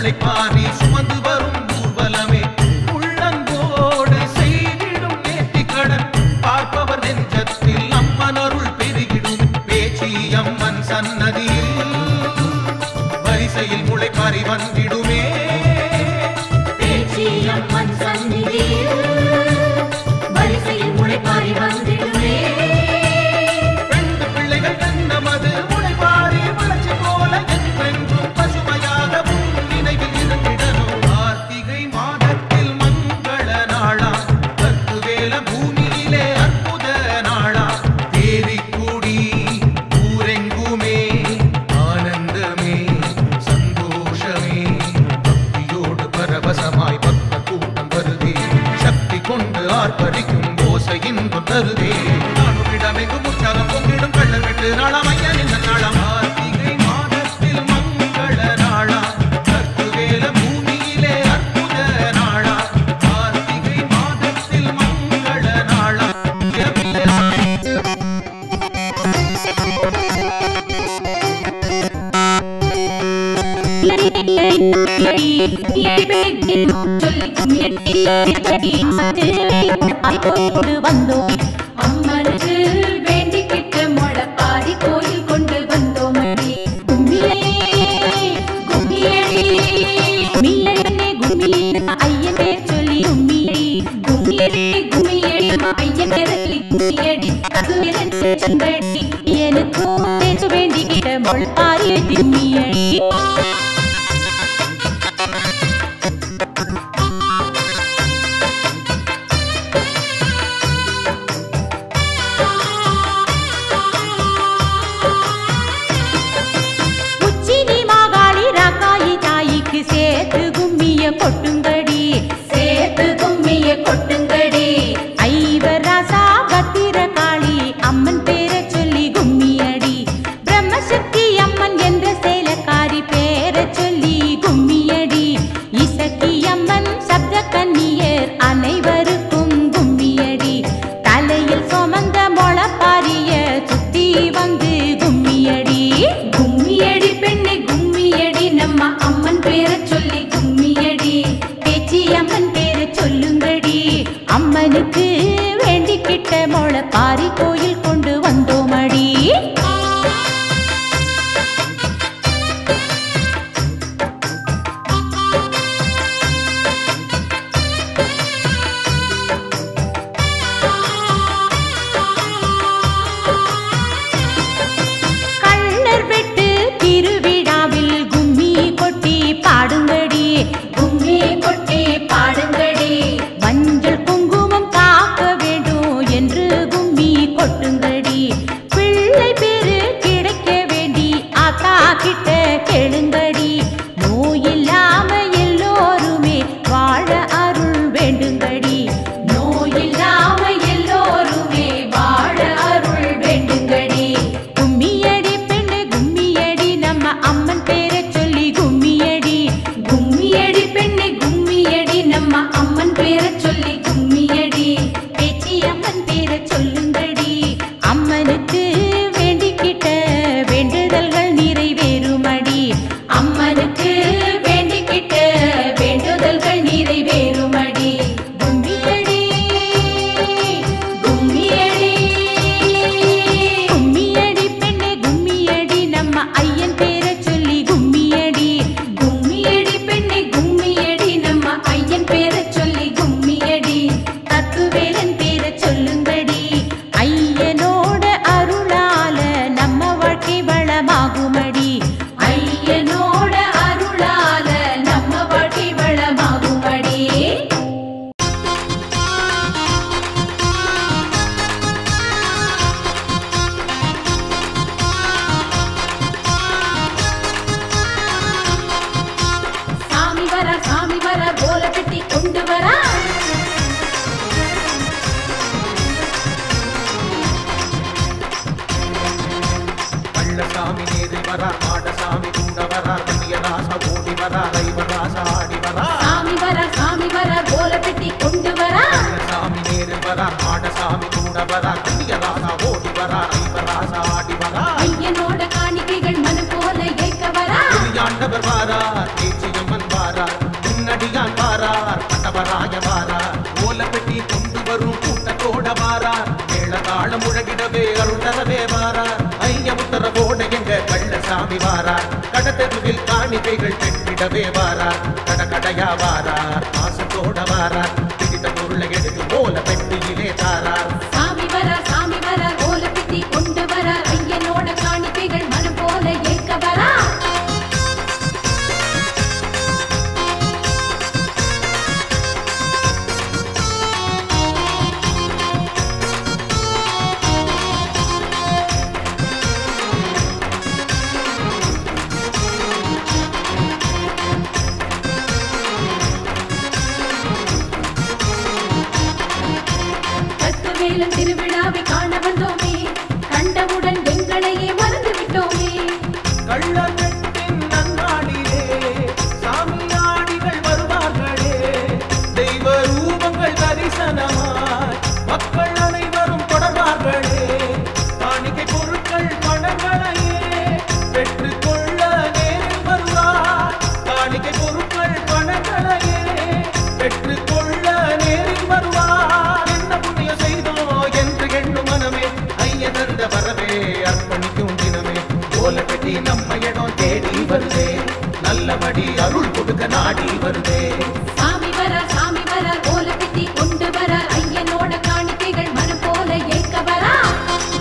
முளைப்பாரி சுமந்து வரும் ஊர்வலமே உள்ளங்கோடு செய்திடும் நேர்த்திக்கடன் பார்ப்பவர் நெஞ்சத்தில் அம்மன் அருள் பெருகிடும் பேச்சி அம்மன் சன்னதியில் வரிசையில் முளைப்பாரி வந்திடுமே பேச்சியம்மன் சந்நிதியில் வரிசையில் முளைப்பாரி வந்திடுமே ரெண்டு பிள்ளைகள் கண்ணமது முளைப்பாரி வளர்ச்சி போல என்றென்றும் பசுமையாக உன் நினைவில் இருந்திடணும் கார்த்திகை மாதத்தில் மங்கள நாளா கத்துவேல பூமியிலே அற்புத நாளா தேவிக்குடி ஊரெங்குமே ஆனந்தமே சந்தோஷமே பக்தியோடு பரவசமாய் பக்த கூட்டம் வருதே சக்தி கொண்டு ஆர்ப்பரிக்கும் ஓசையின் தருதே நானுமிடமெங்கும் உற்சாகம் பொங்கிடும் கள்ளர் வெட்டு நாளாம் ஐயனின் நாளாம் கார்த்திகை மாதத்தில் மங்கள நாளா கத்துவேல பூமியிலே அற்புத நாளா கார்த்திகை மாதத்தில் மங்கள நாளா வந்தோம் அம்மனுக்கு வேண்டிக்கிட்ட முளைப்பாரி கோயில் கொண்டு வந்தோம் அடி. கும்மியடி, கும்மியடி, கும்மியடி, கும்மியடி, ஐயன் பேர் சொல்லி கும்மியடி, கும்மியடி, கும்மியடி, ஐயன் பேர் சொல்லி கும்மியடி, அது எனக்கு சென்றடி, எனக்கும் பேச வேண்டிக்கிட்ட முளைப்பாரி திம்மியடி உச்சினி மாகாளி ராக்காயி தாய்க்கு சேர்த்து கும்மிய கொட்டுங்கடி சேர்த்து கும்மிய கொட்டுங்கடி ஐவர் ராசா பத்திர காளி அம்மன் பேரை சொல்லி கும்மியடி பிரம்மசக்தி அம்மன் என்ற சேலக்காரி பேரை சொல்லி கும்மியடி இசக்கி அம்மன் சப்த கன்னியர் அனைவருக்கும் கும்மியடி தலையில் சுமந்த முளப்பாரிய சுத்தி வந்து கும்மியடி கும்மியடி பெண்ணை கும்மியடி நம்ம அம்மன் பேரை சொல்லி கும்மியடி பேச்சி அம்மன் பேரை சொல்லுங்கடி அம்மனுக்கு வேண்டிக்கிட்ட முளப்பாரி கோயில் கொண்டு வந்தோமடி கள்ளர் வெட்டு திருவிழாவில் கும்மி கொட்டி பாடுங்கடி கும்மி கொட்டி பாடுங்கடி மஞ்சள் குங்குமம் காக்க வேண்டும் என்று கும்மி கொட்டுங்கடி பிள்ளை பேரு கிடைக்க வேண்டி ஆத்தா கிட்ட கேளுங்கடி நோயில்லாம எல்லோருமே வாழ அருள் வேண்டுங்கடி நோயில்லாம எல்லோருமே வாழ அருள் வேண்டுங்கடி கும்மியடி பெண்ணு கும்மியடி நம்ம அம்மன் பேரை சொல்லி கும்மியடி கும்மியடி பெண்ணு கும்மியடி நம்ம அம்மன் பேரை சொல்லி கும்மியடி பேச்சி அம்மன் பேரை சொல்லுங்கடி அம்மனுக்கு வேண்டிக்கிட்ட வேண்டுதல்கள் நிறைவேறுமடி அம்மனுக்கு வேண்டிக்கிட்ட வேண்டுதல்கள் நிறைவேறுமடி கும்மியடி கும்மியடி கும்மியடி பெண்ணே கும்மியடி நம்ம ஐயன் பேரை சொல்லி கும்மியடி கும்மியடி பெண்ணே கும்மியடி நம்ம ஐயன் பேரை சொல்லி கும்மியடி தத்துவேலன் பேரை சொல்லுங்கடி ஐயனோட அருளால நம்ம வாழ்க்கை வளமாகுமடி ஐயனோட அருளால நம்ம வாழ்க்கை வளமாகுமடி சாமி வர சாமி வர போல பெட்டி கொண்டு வரா கள்ளசாமி நேரில் வரா மாடசாமி கூட வரா கன்னியராச ஓடி வரா ரைவராச ஆடி வரா சாமி வர சாமி வர போல பெட்டி கொண்டு வரா சாமி நேரில் வரா மாடசாமி கூட வரா கன்னியராச ஓடி வரா ரைவராச ஆடி வரா ஐயனோட காணிக்கைகள் மனு போல ஏற்க வரா ஆண்டவர் வாரா தேச்சியம்மன் வாரா வாரார் முன்னடியான் வாரார் பட்டவராய வாரார் ஓலப்பெட்டி கொண்டு வரும் கூட்டத்தோட வாரார் மேளதாளம் முழகிடவே அருள் தரவே வாரார் ஐய உத்தரவோட எங்க கள்ளசாமி வாரார் கடத்தெருவில் காணிக்கைகள் பெற்றிடவே வாரார் கடகடையா வாரார் மாசத்தோட வாரார் பிடித்த பொருளை எடுத்து ஓல பெட்டியிலே தாரார் சாமி வரார் சாமி வரார் ஓலப்பிட்டி கொண்டு வரார் ஐயனோட காணிக்கைகள் மனம் போல ஏற்க வரார் கத்துவேலன் திருவிழாவை காண வந்தோமே கண்டவுடன் எங்களையே மறந்து விட்டோமே கள்ளக்கட்டின் நன்னாடிலே சாமியாடிகள் வருவார்களே தெய்வ ரூபங்கள் தரிசனமாய் மக்கள் அனைவரும் தொடர்வார்களே காணிக்கை பொருட்கள் பணங்களையே பெற்றுக்கொள்ள நேரில் வருவார் காணிக்கை பொருட்கள் பணங்களையே பெற்றுக்கொள்ள நேரில் வருவார் என்ன புண்ணியம் செய்தோ என்று எண்ணும் மனமே ஐய தந்த வரவே அர்ப்பணிக்கும் தினமே ஓல பெட்டி நம்ம இடம் தேடி வருதே நல்லபடி அருள் கொடுக்க நாடி வருதே சாமி வரார் சாமி வரார் ஓலப்பிட்டி கொண்டு வரார் ஐயனோட காணிக்கைகள் மனம் போல ஏற்க வரார்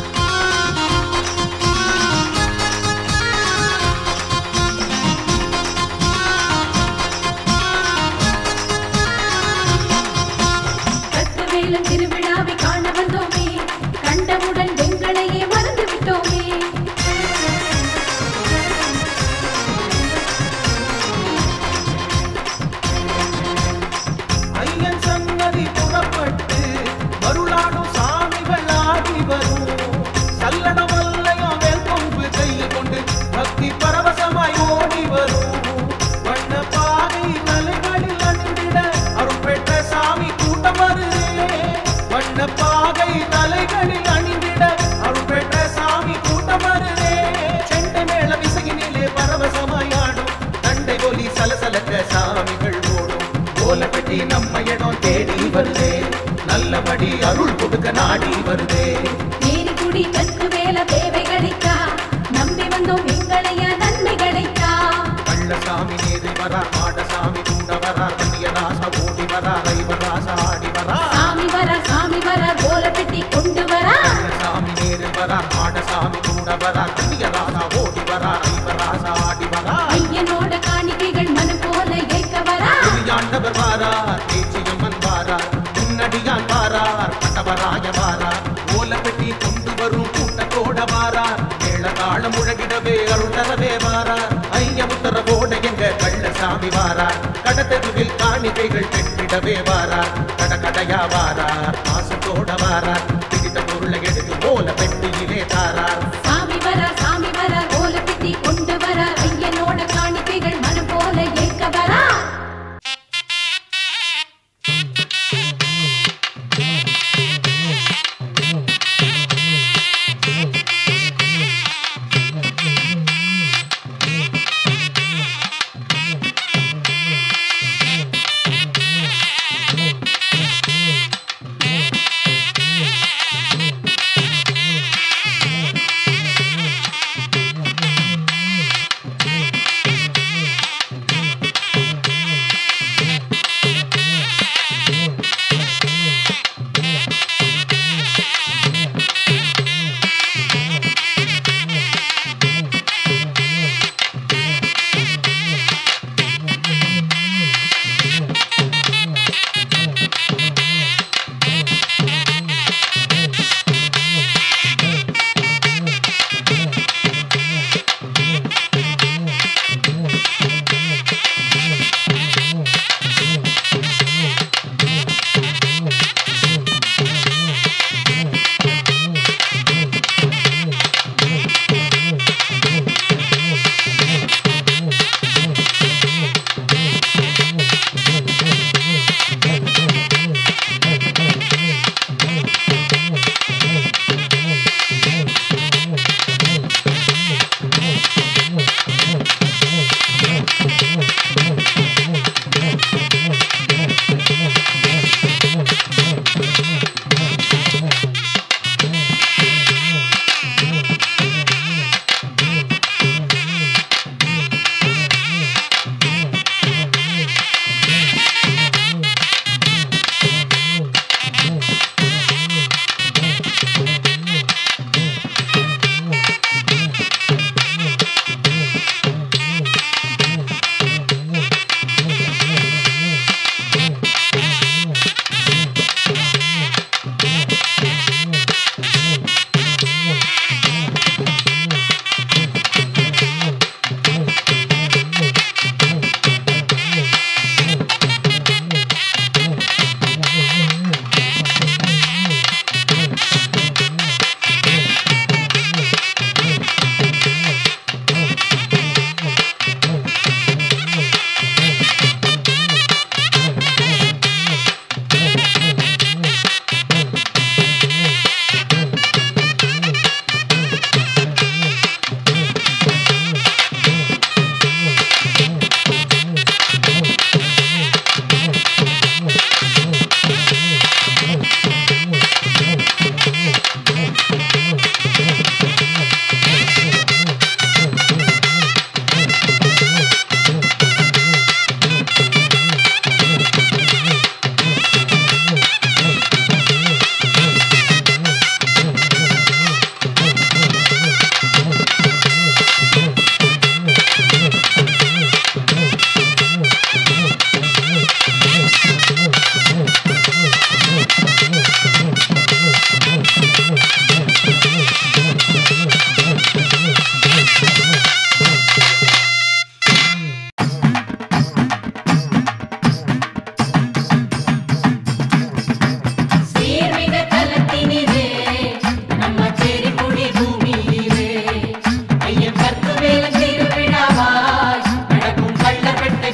கத்துவேலன் திருவிழாவை காண வந்தோமே கண்டவுடன் எங்களையே மறந்து விட்டோமே ஐயன் சன்னதி புறப்பட்டு மருளாடும் சாமிகள் ஆடி வரும் சல்லட வல்லையும் வேல் கொம்பு கையில் கொண்டு பக்தி பரவசமாய் ஓடி வரும் வண்ண பாதை தலைகளில் அணிந்திட அருள் பெற்ற சாமி கூட்டம் வருதே வண்ண பாகை தலைகளில் அணிந்திட அருள் பெற்ற சாமி கூட்டம் வருதே செண்டை மேள விசையினிலே பரவசமாய் ஆடும் தண்டை ஒலி சலசலக்க சாமிகள் ஓடும் ஓலப்பட்டி நம்ம இடம் தேடி வருதே நல்லபடி அருள் கொடுக்க நாடி வருதே ஏரிக்குடி கற்கு வேல தேவை கிடைத்தா நம்பி வந்தோம் எங்களையா நன்மை கிடைத்தா கள்ளசாமி நேரில் வரா மாடசாமி கூட வரா கண்ணியராச ஓடி வரா ரைவராச ஆடி வரா சாமி வரார் சாமி வரார் ஓலப்பெட்டி கொண்டு வரார் கள்ளசாமி நேரில் வரா மாடசாமி கூட வரா கண்ணியராச ஓடி வரா ரைவராச ஆடி வரா ஐயனோட காணிக்கைகள் மனம் போல ஏற்க வரார் ஆண்டவர் வாரார் பேச்சியம்மன் வாரார் முன்னடியான் வாரார் பட்டவராய வாரார் ஓலப்பெட்டி கொண்டு வரும் கூட்டத்தோட வாரார் மேளதாளம் முழகிடவே அருள் தரவே வாரார் ஐய உத்தரவோட எங்க கள்ளசாமி வாரார் கடத்தெருவில் காணிக்கைகள் பெற்றிடவே வாரார் கடகடையா வாரார் மாசத்தோட வாரார் பிடித்த பொருளை எடுத்து ஓல பெட்டியிலே தாரார் சாமி வரார் சாமி வரார் ஓலப்பெட்டி கொண்டு வரார் ஐயனோட காணிக்கைகள் மனம் போல ஏற்க வரார்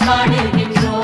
பாடுகின்றோம்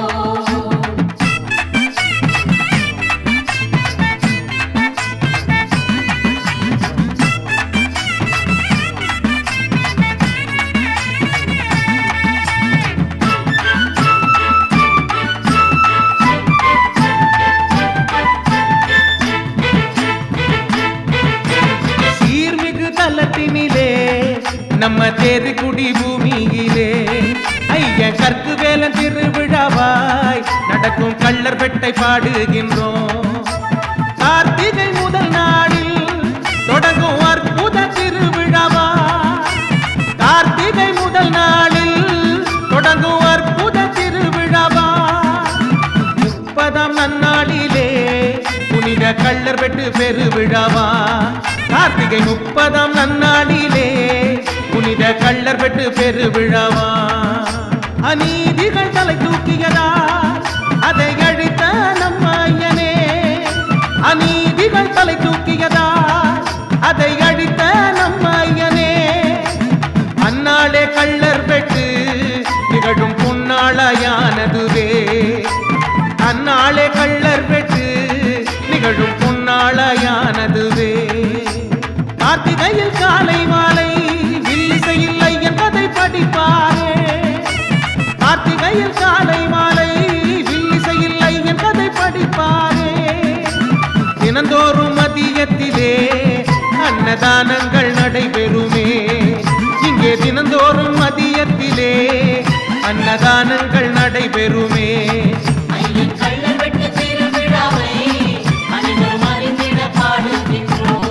சீர்மிகு தலத்தினிலே நம்ம தேருக்குடி பூமியிலே ஐயன் கற்கு வேலன் திருவிழாவாய் நடக்கும் கள்ளர் வெட்டை பாடுகின்றோம் கார்த்திகை முதல் நாளில் தொடங்கும் அற்புத திருவிழாவா கார்த்திகை முதல் நாளில் தொடங்கும் அற்புத திருவிழாவா முப்பதாம் நன்னாளிலே புனித கள்ளர் வெட்டு பெருவிழாவா கார்த்திகை முப்பதாம் நன்னாளிலே புனித கள்ளர் வெட்டு பெருவிழாவா அநீதிகள் தலை தூக்கியதா அதை அழித்த நம்ம ஐயனே அநீதிகள் தலை தூக்கியதா அதை அழித்த நம்ம ஐயனே அந்நாளே கள்ளர் வெட்டு நிகழும் பொன்னாளையானதுவே அந்நாளே கள்ளர் வெட்டு நிகழும் பொன்னாளையானதுவே கார்த்திகையில் காலை மாலை வில்லிசையில் ஐயன் கதை படிப்பாரே கார்த்திகையில் காலை மாலை வில்லிசையில் ஐயன் கதை படிப்பாரே தினந்தோறும் மதியத்திலே அன்னதானங்கள் நடைபெறுமே இங்கே தினந்தோறும் மதியத்திலே அன்னதானங்கள் நடைபெறுமே ஐயன் கள்ளர் வெட்டு திருவிழாவை அனைவரும் அறிந்திட பாடுகின்றோம்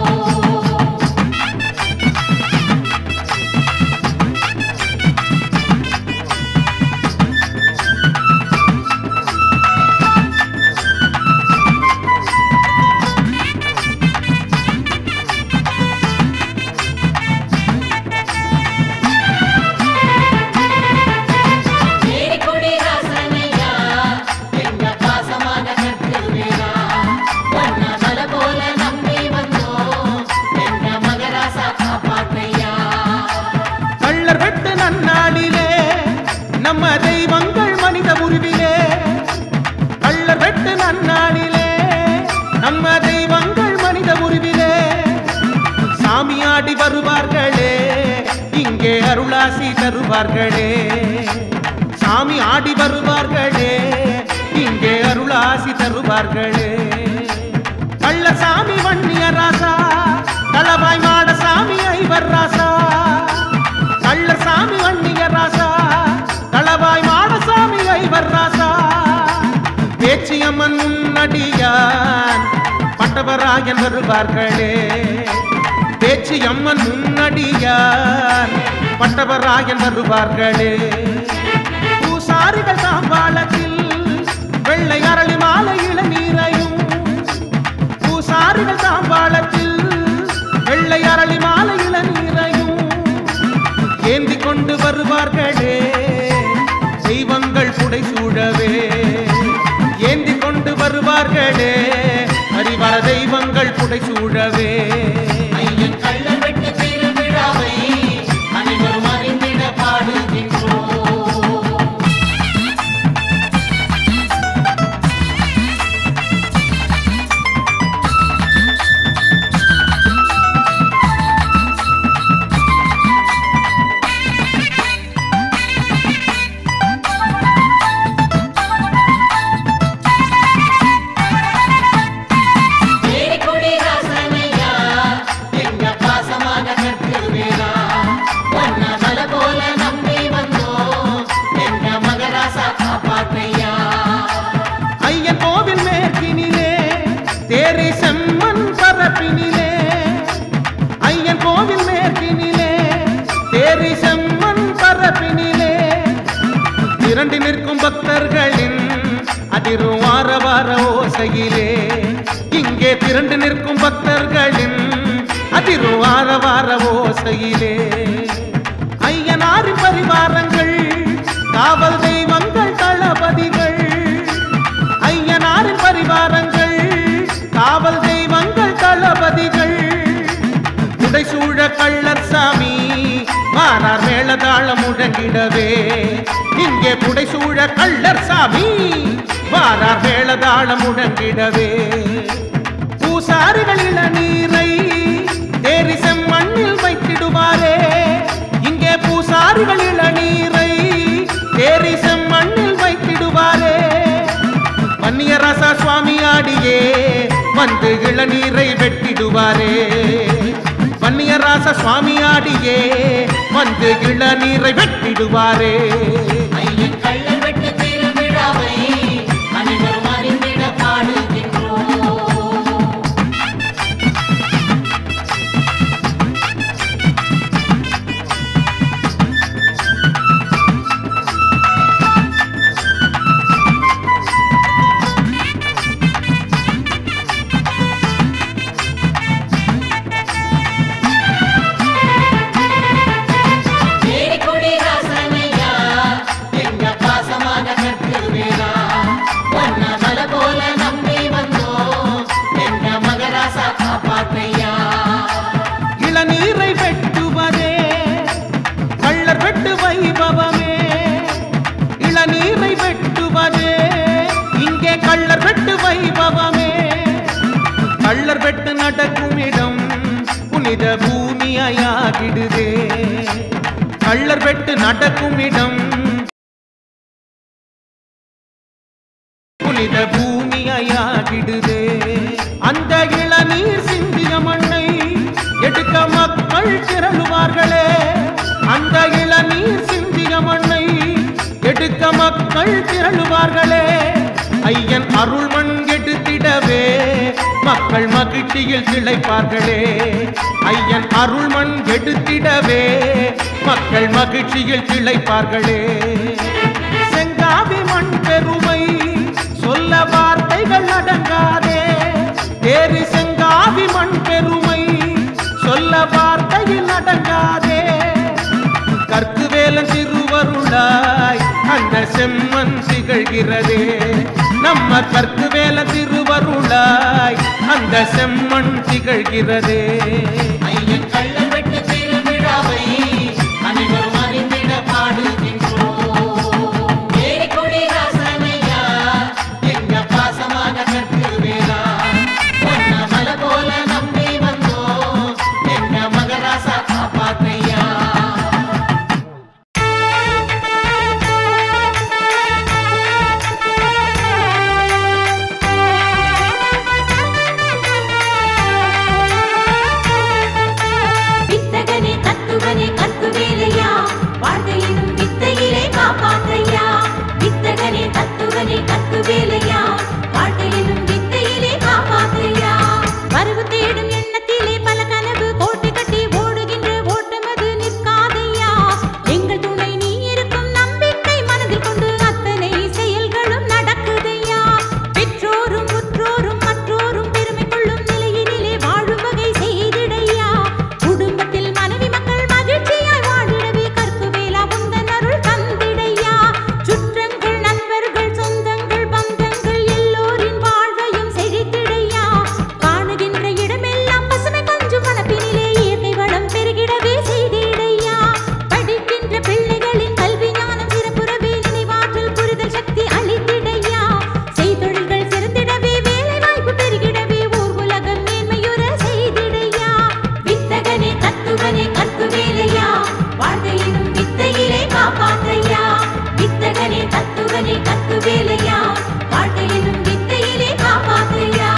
ஏரிக்குடி ராசனையா எங்க பாசமான கட்டுவேரா ஒன்ன மலை போல நம்பி வந்தோம் எங்க மகராசா காப்பாத்தையா கள்ளர் வெட்டு நன்னாளிலே நம்ம தெய்வங்கள் மனித உருவிலே கள்ளர் வெட்டு நன்னாளிலே நம்ம தெய்வங்கள் மனித உருவிலே சாமியாடி வருவார்களே இங்கே அருளாசி தருவார்களே சாமி ஆடி வருவார்களே இங்கே அருளாசி தருவார்களே கள்ள சாமி வன்னிய ராசா தலவாய் மாட சாமி ஐவர் ராசா கள்ள சாமி வன்னிய ராசா தலவாய் மாட சாமி ஐவர் ராசா பேச்சியம்மன் முன்னடியான் பட்டவராயன் வருவார்களே பேச்சியம்மன் முன்னடியான் பட்டவராயன் வருவார்களே பூசாரிகள் தாம்பாளத்தில் வெள்ளை அரளி மாலை இளநீரையும் பூசாரிகள் தாம்பாளத்தில் வெள்ளை அரளி மாலை இளநீரையும் ஏந்தி கொண்டு வருவார்களே தெய்வங்கள் புடை சூழவே ஏந்தி கொண்டு வருவார்களே அறிவர தெய்வங்கள் புடை சூழவே ஐயன் கள்ளர் வெட்டு திருவிழாவை அனைவரும் அறிந்திட பாடுகின்றோம் ஏரிக்குடி ராசனையா எங்க பாசமான கட்டுவேரா ஒன்ன மலை போல நம்பி வந்தோம் எங்க மகராசா காப்பாத்தையா ஐயன் கோவில் மேற்கினிலே தேரி செம்மன் பரப்பினிலே ஐயன் கோவில் மேற்கினிலே தேரி செம்மன் பரப்பினிலே திரண்டு நிற்கும் பக்தர்களின் அதிரும் வார வார ஓசையிலே இங்கே திரண்டு நிற்கும் பக்தர்களின் அதிரும் வார வார ஓசையிலே ஐயனாரி பரிவாரங்கள் காவல் தெய்வங்கள் தளபதிகள் ஐயனாரின் பரிவாரங்கள் காவல் தெய்வங்கள் தளபதிகள் உடைசூழ கள்ளர் சாமி மாறார் மேளதாளம் முழங்கிடவே இங்கே புடைசூழ புகழ்ந்திட கள்ளர் சாமி வாரார் மேளதாளம் முழங்கிடவே பூசாரிகள் இளநீரை தேரி செம்மண்ணில் வைத்திடுவாரே இங்கே பூசாரிகள் இளநீரை தேரி செம்மண்ணில் வைத்திடுவாரே வன்னியராசா சுவாமி ஆடியே வந்து இளநீரை வெட்டிடுவாரே வன்னியராச சுவாமி ஆடியே வந்து இளநீரை வெட்டிடுவாரே ஐயன் கள்ளர் வெட்டு திருவிழாவை அனைவரும் அறிந்திட பாடுகின்றோம் ஏரிக்குடி ராசனையா எங்க பாசமான கட்டுவேரா ஒன்ன மலை போல நம்பி வந்தோம் எங்க மகராசா காப்பாத்தையா இளநீரை வெட்டுவதே கள்ளர் வெட்டு வைபவமே இளநீரை வெட்டுவதே இங்கே கள்ளர் வெட்டு வைபவமே கள்ளர் வெட்டு நடக்கும் இடம் புனித பூமியாகிடுதே கள்ளர் வெட்டு நடக்கும் இடம் புனித பூமியாகிடுதே அந்த இளநீர் சிந்திய மண்ணை எடுக்க மக்கள் திரளுவார்களே அந்த இளநீர் சிந்திய மண்ணை எடுக்க மக்கள் திரளுவார்களே ஐயன் அருள்மண் எடுத்திடவே மக்கள் மகிழ்ச்சியில் திளைப்பார்களே ஐயன் அருள்மண் எடுத்திடவே மக்கள் மகிழ்ச்சியில் திளைப்பார்களே செங்காவி மண் பெருமை சொல்ல வார்த்தைகள் அடங்காதே தேரி செங்காவி மண் பெருமை சொல்ல வார்த்தையில் அடங்காதே கற்கு வேலன் திருவருளாய் அந்த செம்மன் திகழ்கிறதே நம்ம கற்கு வேல திருவருளாய் அந்த செம்மண் திகழ்கிறதே ஐயன் கள்ளர் வெட்டு திருவிழாவை அனைவரும் அறிந்திட பாடுகின்றோம் ஏரிக்குடி ராசனையா எங்க பாசமான கட்டுவேரா ஒன்ன மலை போல நம்பி வந்தோம் எங்க மகராசா காப்பாத்தையா வித்தகனே தத்துவனே கற்குவேலையா வாழ்க்கையினும் வித்தையிலே காப்பாற்றையா வித்தகனே தத்துவனே கற்குவேலையா வாழ்க்கையினும் வித்தையிலே காப்பாற்றையா வரவு தேடும் எண்ணத்திலே பல கனவு கோட்டை கட்டி ஓடுகின்ற ஓட்டமது நிற்காதையா எங்கள் துணை நீ இருக்கும் நம்பிக்கை மனதில் கொண்டு அத்தனை செயல்களும் நடக்குதையா பெற்றோரும் உற்றோரும் மற்றோரும் பெருமை கொள்ளும் நிலையினிலே வாழும் வகை செய்திடையா குடும்பத்தில் மனைவி மக்கள் மகிழ்ச்சியாய் வாழிடவே கற்கு வேலா உந்தன் அருள் தந்திடையா சுற்றங்கள் நண்பர்கள் சொந்தங்கள் பந்தங்கள் எல்லோரின் வாழ்வையும் செழித்திடையா காணுகின்ற இடமெல்லாம் பசுமை கொஞ்சம் வனப்பினிலே இயற்கை வளம் பெருகிடவே செய்திடையா படிக்கின்ற பிள்ளைகளின் கல்வி ஞானம் சிறப்புறவே நினைவாற்றல் புரிதல் சக்தி அளித்திடையா செய்தொழில்கள் சிறந்திடவே வேலை வாய்ப்பு பெருகிடவே ஊர் உலகம் மேன்மையுற செய்திடையா வித்தகனே தத்துவனே கற்கு வேலையா வாழ்க்கையினும் வித்தையிலே காப்பாற்றையா வித்தகனே தத்துவனே கற்கு வேலையா வாழ்க்கையினும் வித்தையிலே காப்பாற்றையா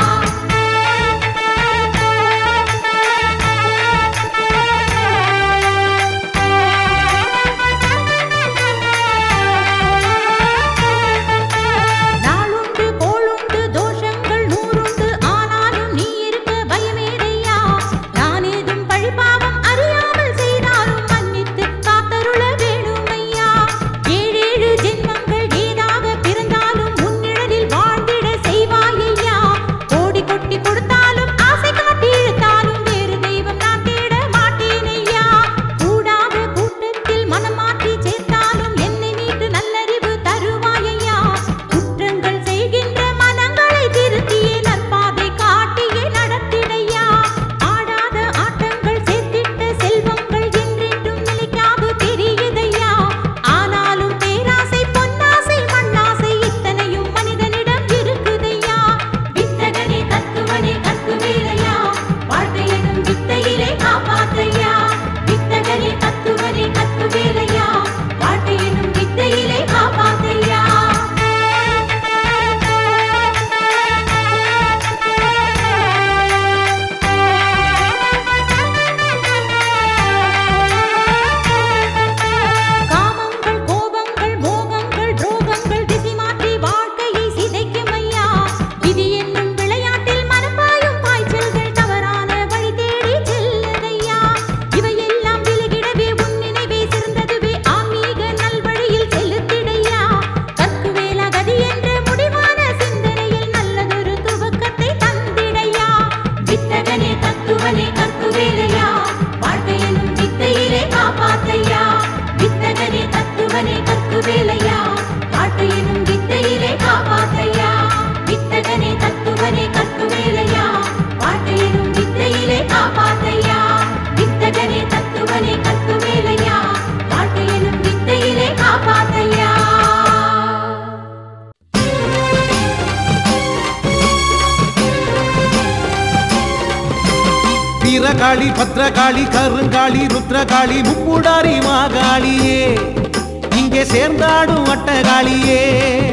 வீரகாளி பத்ரகாளி கருங்காளி ருத்ரகாளி முப்புடாரி மாகாளியே இங்கே சேர்ந்தாடும் வட்டகாளியே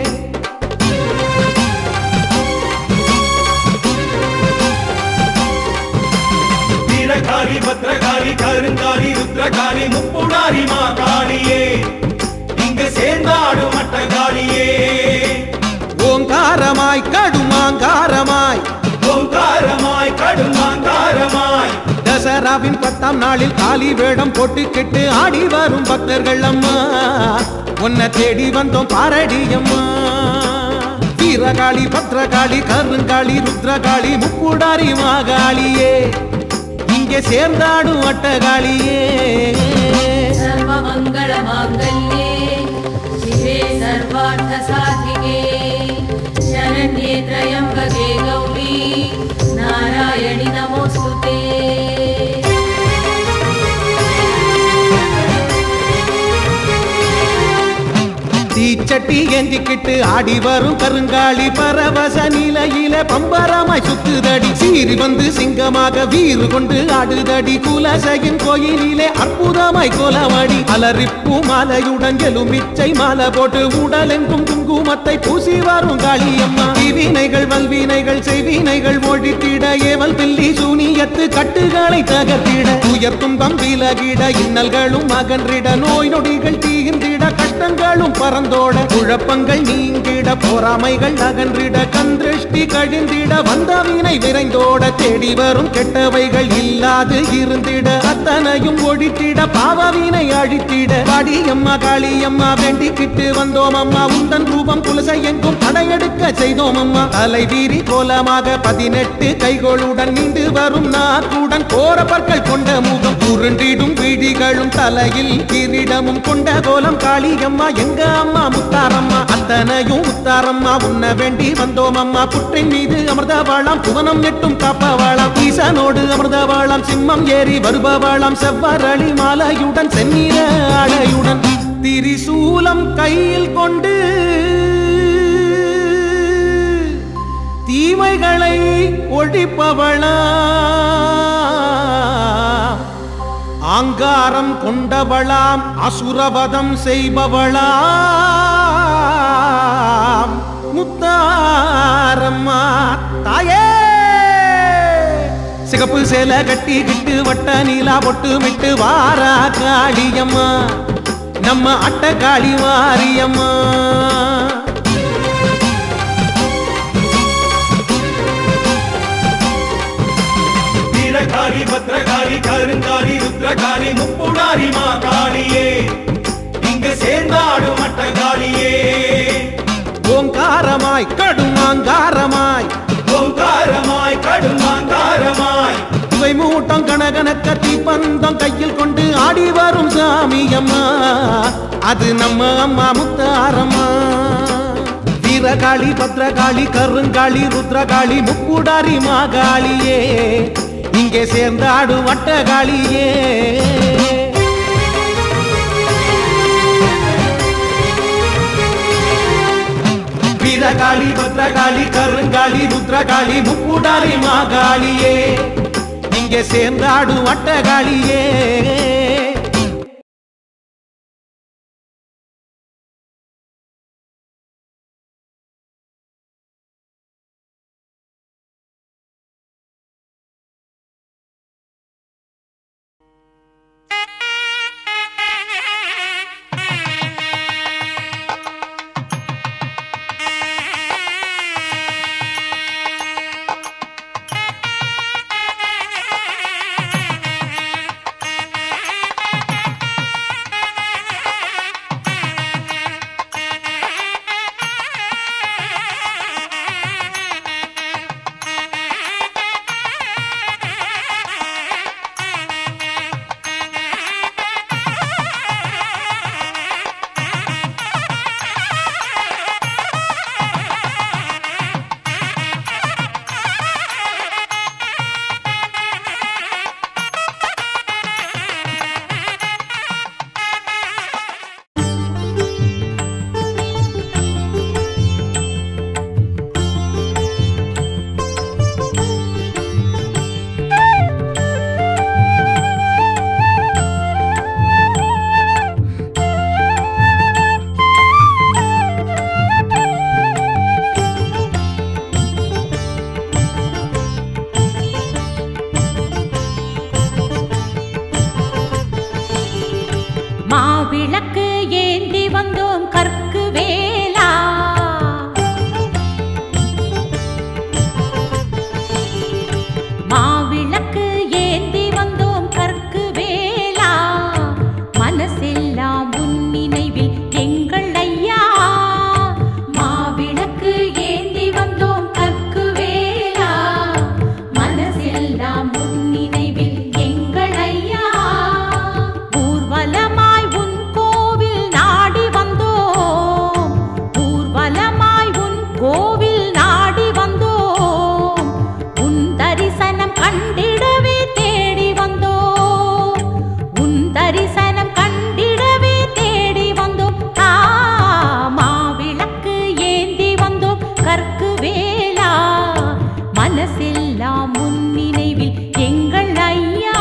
வீரகாரி பத்ரகாரி கருங்காரி ருத்ரகாரி முப்புடாரி மாகாளியே இங்கு சேர்ந்தாடு மட்டகாளியே ஓங்காரமாய் கடுமாங்காரமாய் ஓங்காரமாய் கடுமாங்காரமாய் தசராவின் பத்தாம் நாளில் காலி வேடம் போட்டு கெட்டு ஆடி வரும் பக்தர்கள் அம்மா உன்னை தேடி வந்தோம் பாரடி அம்மா வீரகாளி பத்ரகாளி கருங்காளி ருத்ரகாளி முப்புடாரி மாகாளியே இங்கே சேர்ந்தாடும் அட்டகாளியே सर्वमङ्गलमाङ्गल्ये शिवे सर्वार्थसाधिके शरण्ये त्र्यम्बके गौरी नारायणि नमोऽस्तु ते தீச்சட்டி ஏந்திக்கிட்டு ஆடி வரும் கருங்காளி பரவச நிலையில பம்பரமாய் சுத்துதடி சீறி வந்து சிங்கமாக வீறு கொண்டு ஆடுதடி குலசையின் கோயிலிலே அற்புதமாய் கோலவாடி அலறிப்பு மாலையுடன் எலுமிச்சை மாலை போட்டு உடலெங்கும் குங்குமத்தை பூசி வரும் காளியம்மா வினைகள் வல்வினைகள் செய்வினைகள் ஒழித்திட ஏவல் பில்லி சூனியத்து கட்டுகளை தகர்த்திட உயர் துன்பம் விலகிட இன்னல்களும் அகன்றிட நோய் நொடிகள் தீர்ந்திட கஷ்டங்களும் பறந்தோட குழப்பங்கள் நீங்கிட பொறாமைகள் அகன்றிட கந்திருஷ்டி கழிந்திட வந்த வினை விரைந்தோட தேடி வரும் கெட்டவைகள் இல்லாது இருந்திட அத்தனையும் ஒழித்திட பாவவினை அழித்திட பாடியம்மா காளியம்மா வேண்டிக்கிட்டு வந்தோம் அம்மா உந்தன் ரூபம் குலசை எங்கும் படையெடுக்க செய்தோம் அம்மா தலை வீரி கோலமாக பதினெட்டு கைகளுடன் நீண்டு வரும் நாக்குடன் கோர பற்கள் கொண்ட முகம் உருண்டிடும் வீடிகளும் தலையில் கிரீடமும் கொண்ட கோலம் காளியம்மா எங்க அம்மா முத்தாரம்மா அத்தனையும் முத்தாரம்மா உன்ன வேண்டி வந்தோம் அம்மா புற்றின் மீது அமிர்தவாளாம் புவனம் எட்டும் காப்பவாளாம் ஈசனோடு அமிர்தவாளாம் சிம்மம் ஏறி வருபவாளாம் செவ்வரளி மாலையுடன் செந்நிற ஆடையுடன் திரிசூலம் கையில் கொண்டு தீமைகளை ஒழிப்பவளா ஆங்காரம் கொண்டவளாம் அசுரவதம் செய்பவளாம் முத்தாரம்மா தாயே சிகப்பு சேலை கட்டிக்கிட்டு வட்ட நீலா பொட்டு விட்டு வாரா காளியம்மா நம்ம அட்ட காளி மாரியம்மா வீரகாரி பத்ரகாரி கருங்காரி ருத்ரகாரி முப்புடாரி மாகாளியே இங்கு சேர்ந்தாடு மட்டகாளியே ஓங்காரமாய் கடுமாங்காரமாய் ஓங்காரமாய் கடுமாங்காரமாய் இவை மூட்டம் கனகனக்க தீப்பந்தம் கையில் கொண்டு ஆடி வரும் சாமி அம்மா அது நம்ம அம்மா முத்தாரம்மா வீரகாளி பத்ரகாளி கருங்காளி ருத்ரகாளி முப்புடாரி மாகாளியே இங்கே சேர்ந்தாடு வட்டகாளியே வீரகாளி பத்ரகாளி கருங்காளி ருத்ரகாளி முப்புடாரி மாகாளியே இங்கே சேர்ந்தாடு வட்டகாளியே Thank you. மனசெல்லாம் முன் நினைவில் எங்கள் ஐயா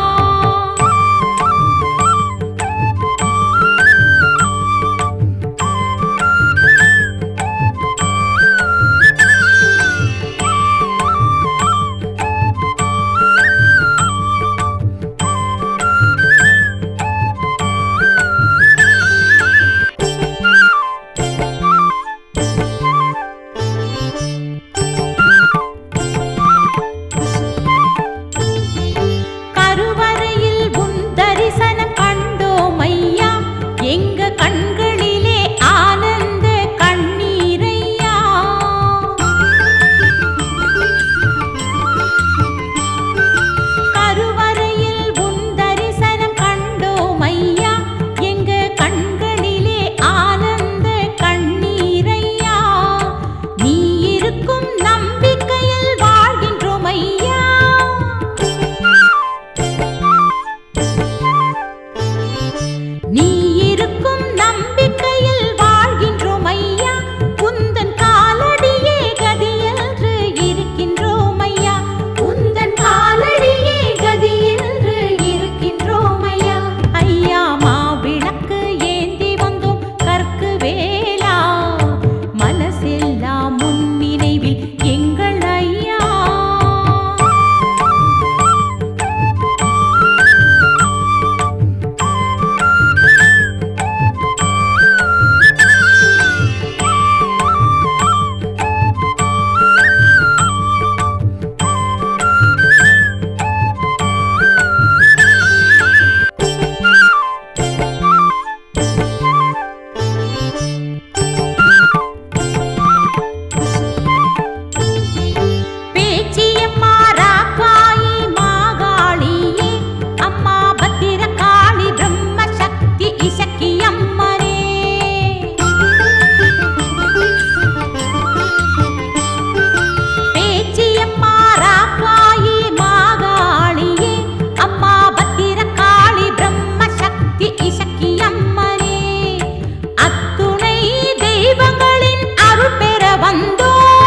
கருவறையில் உன் தரிசனம் கண்டோம் ஐயா எங்க கண்களிலே ஆனந்த கண்ணீரையா கருவறையில் உன் தரிசனம் கண்டோம் ஐயா எங்க கண்களிலே ஆனந்த கண்ணீரையா நீ இருக்கும் நம்பிக்கையில் வாழ்கின்றோம் ஐயா நீ இருக்கும் நம்பிக்கையில் வாழ்கின்றோம் ஐயா உந்தன் காலடியே கதியென்று இருக்கின்றோம் ஐயா உந்தன் காலடியே கதியென்று இருக்கின்றோம் ஐயா ஐயா மாவிளக்கு ஏந்தி வந்தோம் கற்கு வேலா மனசெல்லாம் முன் நினைவில் எங்கள் ஐயா பேச்சியம்மா ராக்காயி மாகாளியே அம்மா பத்திரகாளி பிரம்ம சக்தி இசக்கி அம்மரே பேச்சியம்மா ராக்காயி மாகாளியே அம்மா பத்திரகாளி பிரம்ம சக்தி இசக்கி அம்மரே அத்துணை தெய்வங்களின் அருள் பெற வந்தோம்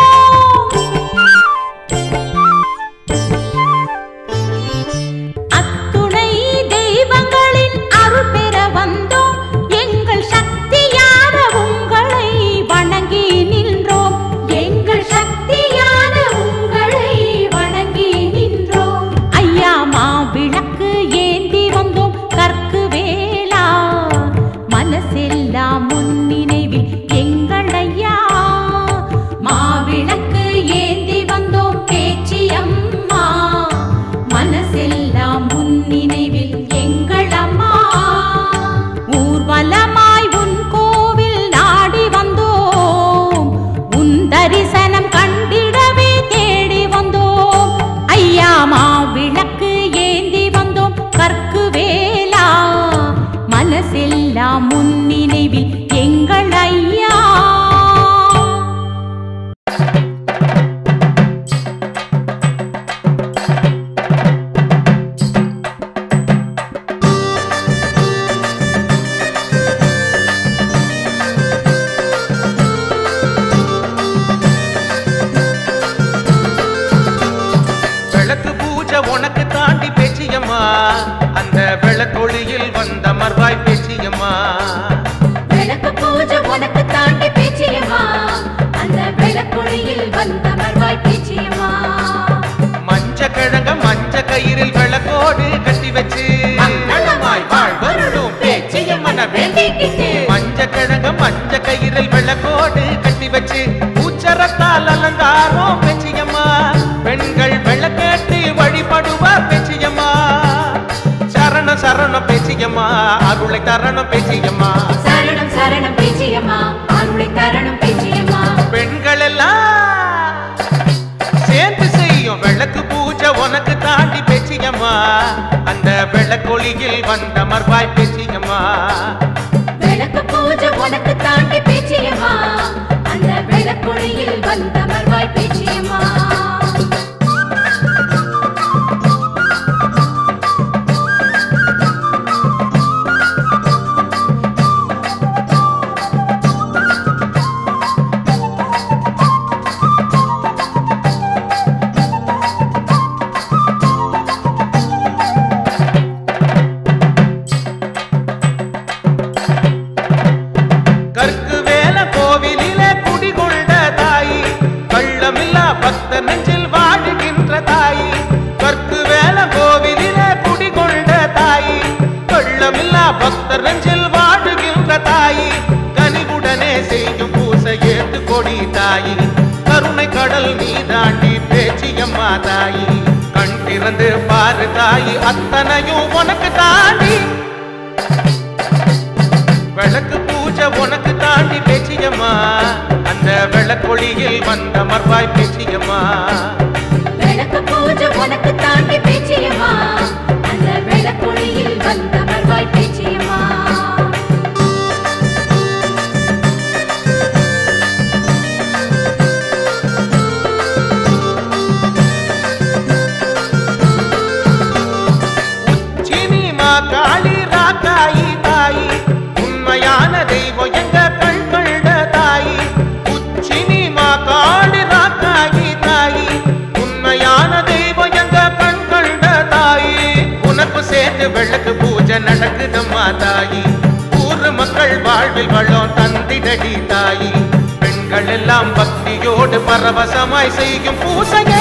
அத்துணை தெய்வங்களின் அருள் பெற வந்தோம் எங்கள் சக்தியான உங்களை வணங்கி நின்றோம் எங்கள் சக்தியான உங்களை வணங்கி நின்றோம் ஐயா மாவிளக்கு ஏந்தி வந்தோம் கற்கு வேளா மனசெல்லாம் முன் நினைவில் எங்கள் ஐயா மாவிளக்கு ஏந்தி வந்தோம் பேச்சி அம்மா மனசெல்லாம் முன் நினைவில் எங்கள் அம்மா ஊர்வலமாய் உன் கோவில் நாடி வந்தோம் உன் தரிசனம் கண்டிடவே தேடி வந்தோம் ஐயா மாவிளக்கு ஏந்தி வந்தோம் கற்கு வேலா மனசெல்லாம் முன் நினைவில் எங்கள் ஐயா விளக்கு பூஜை உனக்கு தாண்டி பேச்சியம்மா அந்த விளக்கொளியில் வந்த மர்வாய் பேச்சியம்மா விளக்கு பூஜை உனக்கு தாண்டி பேச்சியம்மா அந்த விளக்குழியில் வந்த மர்வாய் பேச்சியம்மா மஞ்ச கிழங்க மஞ்ச கயிறில் விளக்கோடு கட்டி வச்சு மங்களமாய் வாழ் வருடும் பேச்சியம்மன வேண்டிக்கிட்டு மஞ்ச கிழங்க மஞ்ச கயிறில் விளக்கோடு கட்டி வச்சு பூச்சரத்தால் அலங்காரம் பேச்சியம்மா பெண்கள் விளக்கேற்றி வழிபடுவார் பேச்சியம்மா சரண சரண பேச்சியம்மா அருளை தரணம் பேச்சியம்மா சரணம் சரணம் பேச்சியம்மா அருளை தரணம் பேச்சியம்மா பெண்கள் எல்லாம் சேர்ந்து செய்யும் விளக்கு பூஜை உனக்கு தாண்டி பேச்சியம்மா அந்த விளக்கொளியில் வந்த மர்வாய் பேச்சியம்மா விளக்கு பூஜை உனக்கு தாண்டி பேச்சியம்மா அந்த விளக்குழியில் வந்த மர்வாய் பேச்சியம்மா நீ தாயி கருணை கடல் நீ தாண்டி பேச்சியம்மா தாயி கண் திறந்து பாரு தாயி அத்தனையும் உனக்கு தாண்டி விளக்கு பூஜை உனக்கு தாண்டி பேச்சியம்மா அந்த விளக்கொளியில் வந்த மர்வாய் பேச்சியம்மா விளக்கு பூஜை உனக்கு தாண்டி பேச்சியம்மா அந்த விளக்கொளியில் வந்த மர்வாய் பேச்சியம்மா சினிமா காளி ராக்காயி தாயி உண்மையான தெய்வம் எங்க கண் கண்ட தாயி உச்சினிமா காளி ராக்காயி தாயி உண்மையான தெய்வம் எங்க கண் கண்ட தாயி உனக்கு சேர்த்து விளக்கு பூஜை நடக்குதம்மா தாயி ஊர் மக்கள் வாழ்வில் வளம் தந்திடடி தாயி பெண்கள் எல்லாம் பக்தியோடு பரவசமாய் செய்யும் பூசையே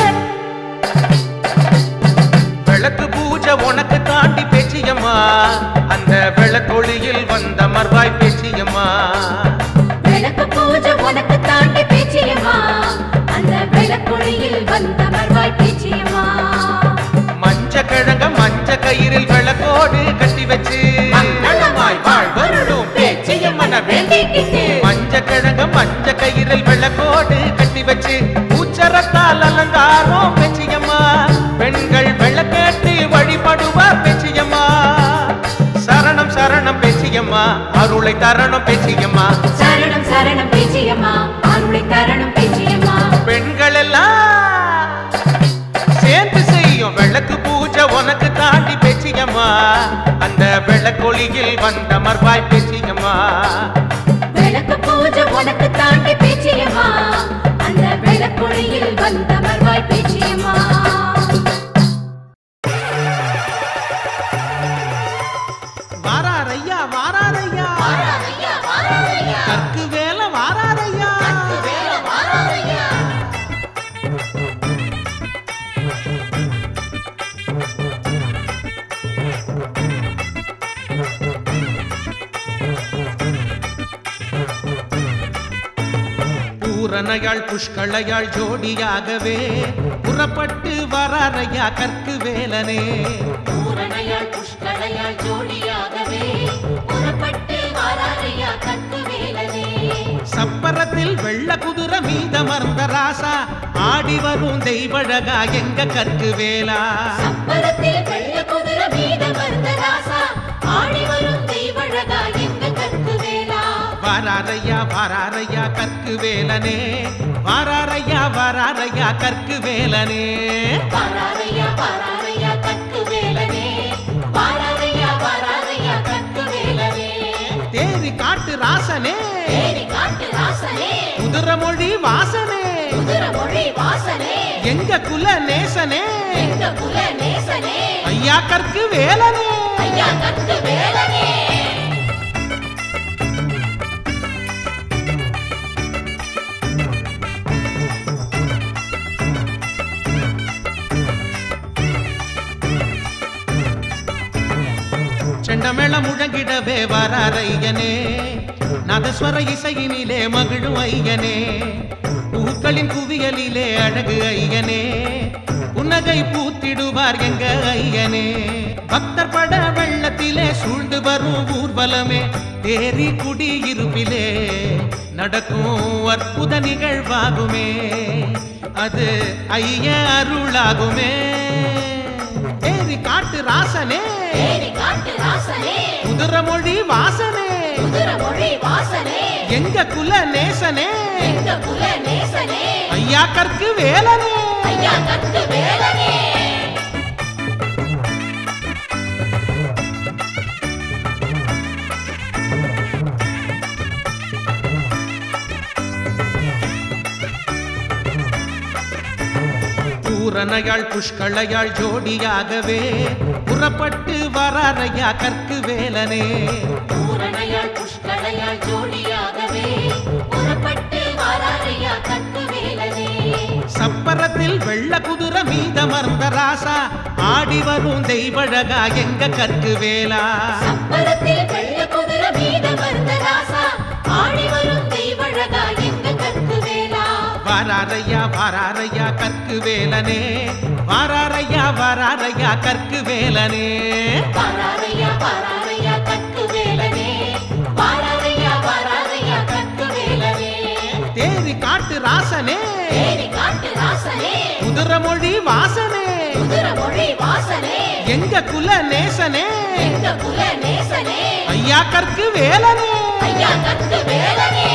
விளக்கு பூஜை உனக்கு தாண்டி பேச்சியம்மா அந்த விளக்கொளியில் வந்த மர்வாய் பேச்சியம்மா விளக்கு பூஜை உனக்கு தாண்டி பேச்சியம்மா அந்த விளக்கொளியில் வந்த மர்வாய் பேச்சியம்மா மஞ்ச கிழங்க மஞ்ச கயிறில் விளக்கோடு கட்டி வச்சு மங்களமாய் வாழ்வருளும் பேச்சியம்மன வேண்டிக்கிட்டு மஞ்ச கிழங்க மஞ்ச கயிறில் விளக்கோடு கட்டி வச்சு உச்சரத்தால் அலங்காரம் பேச்சியம்மா பெண்கள் விளக்கேற்றி வழிபடுவார் பேச்சியம்மா சரணம் சரணம் பேச்சியம்மா அருளை தரணும் பேச்சியம்மா சரணம் சரணம் பேச்சியம்மா அருளை தரணும் பேச்சியம்மா பெண்கள் எல்லாம் சேர்ந்து செய்யும் விளக்கு பூஜை உனக்கு தாண்டி பேச்சியம்மா அந்த விளக்கொளியில் வந்த மர்வாய் பேச்சியம்மா விளக்கு பூஜை உனக்கு தாண்டி பேச்சியம்மா அந்த விளக்கொளியில் வந்த மர்வாய் பேச்சியம்மா வாராரையா வாராரையா கற்கு வேலை வாராரையா பூரணையாள் புஷ்களையாள் ஜோடியாகவே புறப்பட்டு வராரையா கற்கு வேலனே பூரணையாள் புஷ்களையாள் ஜோடியாகவே புறப்பட்டு வாராரையா கற்கு வேலனே சப்பரத்தில் வெள்ள குதிரை மீதமர்ந்த ராசா ஆடி வரும் தெய்வழகா எங்க கற்கு வேலா சப்பரத்தில் வெள்ள குதிரை மீத வந்த ராசா ஆடி வரும் தெய்வழகா எங்க கற்கு வேலா வாராரையா வாராரையா கற்கு வேலனே வாராரையா வாராரையா கற்கு வேலனே வாராரையா வாராரையா கற்கு வேலனே வாராரையா வாராரையா கற்கு வேலனே தேரி காட்டு ராசனே தேடி காட்டு ராசனே குதிரமொழி வாசனே குதிரை மொழி வாசனே எங்க குல நேசனே எங்க குல நேசனே ஐயா கற்கு வேலனே ஐயா கற்கு வேலனே செண்டமேள முழங்கிடவே வராரையனே நதஸ்வர இசையினிலே மகிழும் ஐயனே பூக்களின் குவியலிலே அழகு ஐயனே புன்னகை பூத்திடுவார் எங்க ஐயனே பக்தர் பட வெள்ளத்திலே சூழ்ந்து வரும் ஊர்வலமே தேரி குடியிருப்பிலே நடக்கும் அற்புத நிகழ்வாகுமே அது ஐய அருளாகுமே ஏரி காட்டு ராசனே தேடி காட்டு ராசனே குதிரமொழி வாசனே குதிரை மொழி வாசனே எங்க குல நேசனே எங்க குல நேசனே ஐயா கற்கு வேலனே ஐயா கற்கு வேலனே பூரணையாள் புஷ்களையாள் ஜோடியாகவே புறப்பட்டு வராரையா கற்கு வேலனே பூரணையாள் புஷ்களையாள் ஜோடியாகவே புறப்பட்டு வாராரையா கற்கு வேலனே சப்பரத்தில் வெள்ள குதிரை மீதமர்ந்த ராசா ஆடி வரும் தெய்வழகா எங்க கற்கு வேலா சப்பரத்தில் வெள்ள குதிரை மீத வந்த ராசா ஆடி வரும் தெய்வழகா எங்க கற்கு வேலா வாராரையா வாராரையா கற்கு வேலனே வாராரையா வாராரையா கற்கு வேலனே வாராரையா வாராரையா கற்கு வேலனே வாராரையா வாராரையா கற்கு வேலனே தேரி காட்டு ராசனே தேடி காட்டு ராசனே குதிரமொழி வாசனே குதிர மொழி வாசனே எங்க குல நேசனே எங்க குல நேசனே ஐயா கற்கு வேலனே ஐயா கற்கு வேலனே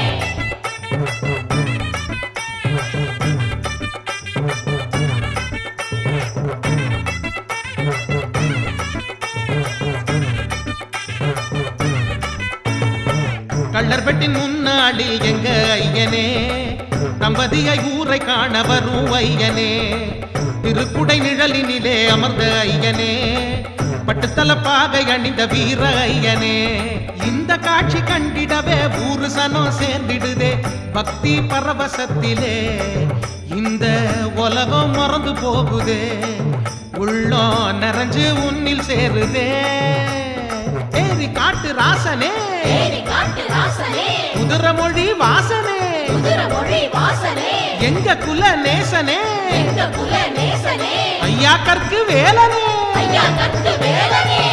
கள்ளர்பெட்டின் முன்னாளில் எங்க ஐயனே தம்பதியை ஊரை காண வரும் ஐயனே திருக்குடை நிழலினிலே அமர்ந்த ஐயனே பட்டுத்தல பாகை அணிந்த வீர ஐயனே இந்த காட்சி கண்டிடவே ஊரு சனம் சேர்ந்திடுதே பக்தி பரவசத்திலே இந்த உலகம் மறந்து போகுதே உள்ளம் நிறைஞ்சு உன்னில் சேருதே ஏறி காட்டு ராசனே தேடி காட்டு ராசனே குதிரமொழி வாசனே குதிர மொழி வாசனே எங்க குல நேசனே எங்க குல நேசனே ஐயா கற்கு வேலனே ஐயா கற்கு வேலனே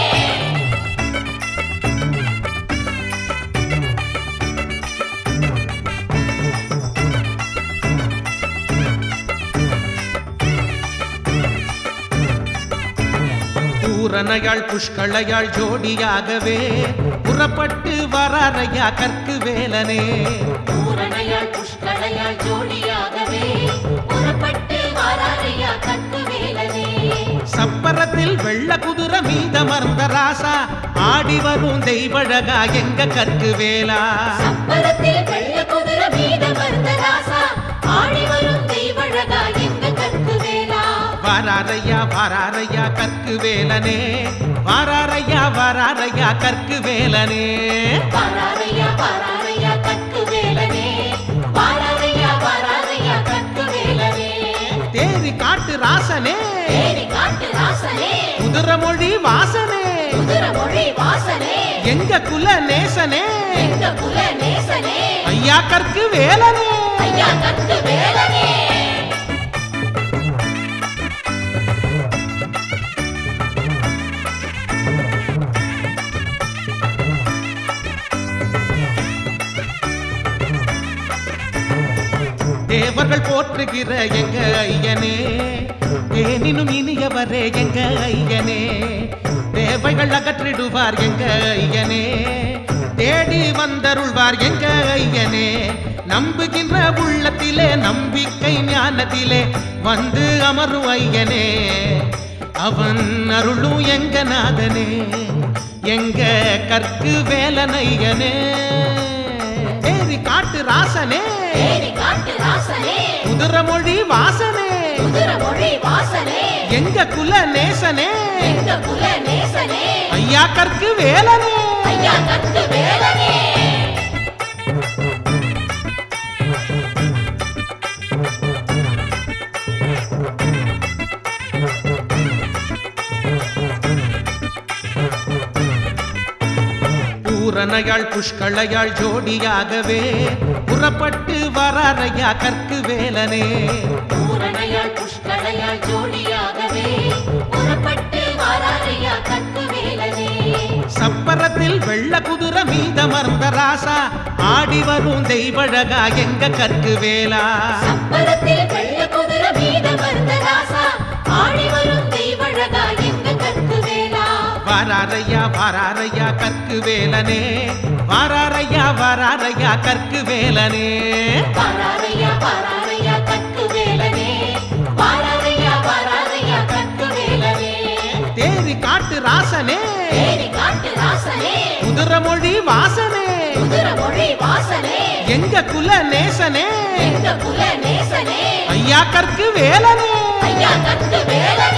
பூரணையாள் புஷ்களையாள் ஜோடியாகவே புறப்பட்டு வராரையா கற்கு வேலனே பூரணையாள் புஷ்களையாள் ஜோடியாகவே புறப்பட்டு வாராரையா கற்கு வேலனே சப்பரத்தில் வெள்ள குதிரை மீதமர்ந்த ராசா ஆடி வரும் தெய்வழகா எங்க கற்கு வேலா சப்பரத்தில் வெள்ள குதிர மீத மருந்த ராசா ஆடி வரும் தெய்வழகா எங்க கற்கு வேலா வாராரையா வாராரையா கற்கு வேலனே வாராரையா வாராரையா கற்கு வேலனே வாராரையா வாராரையா கற்கு வேலனே வாராரையா வாராரையா கற்கு வேலனே தேரி காட்டு ராசனே தேடி காட்டு ராசனே குதிரமொழி வாசனே குதிர மொழி வாசனே எங்க குல நேசனே எங்க குல நேசனே ஐயா கற்கு வேலனே ஐயா கற்கு வேலனே தேவர்கள் போற்றுகிற எங்க ஐயனே ஏனினும் இனியவரே எங்க ஐயனே தேவைகள் அகற்றிடுவார் எங்க ஐயனே தேடி வந்தருள்வார் எங்க ஐயனே நம்புகின்ற உள்ளத்திலே நம்பிக்கை ஞானத்திலே வந்து அமரும் ஐயனே அவன் அருளும் எங்க நாதனே எங்க கற்கு வேலனையனே ஏறி காட்டு ராசனே தேடி காட்டு ராசனே குதிரமொழி வாசனே குதிர மொழி வாசனே எங்க குல நேசனே எங்க குல நேசனே ஐயா கற்கு வேலனே ஐயா கற்கு வேலனே பூரணையாள் புஷ்களையாள் ஜோடியாகவே புறப்பட்டு வராரையா கற்கு வேலனே பூரணையாள் புஷ்களையாள் ஜோடியாகவே புறப்பட்டு வாராரையா கற்கு வேலனே சப்பரத்தில் வெள்ள குதிரை மீதமர்ந்த ராசா ஆடி வரும் தெய்வழகா எங்க கற்கு வேலா சப்பரத்தில் வெள்ள குதிர மீத மருந்த ராசா ஆடி வரும் தெய்வழகா எங்க கற்கு வேலா வாராரையா வாராரையா கற்கு வேலனே வாராரையா வாராரையா கற்கு வேலனே வாராரையா வாராரையா கற்கு வேலனே வாராரையா வாராரையா கற்கு வேலனே தேரி காட்டு ராசனே தேடி காட்டு ராசனே குதிரமொழி வாசனே குதிர மொழி வாசனே எங்க குல நேசனே எங்க குல நேசனே ஐயா கற்கு வேலனே ஐயா கற்கு வேலனே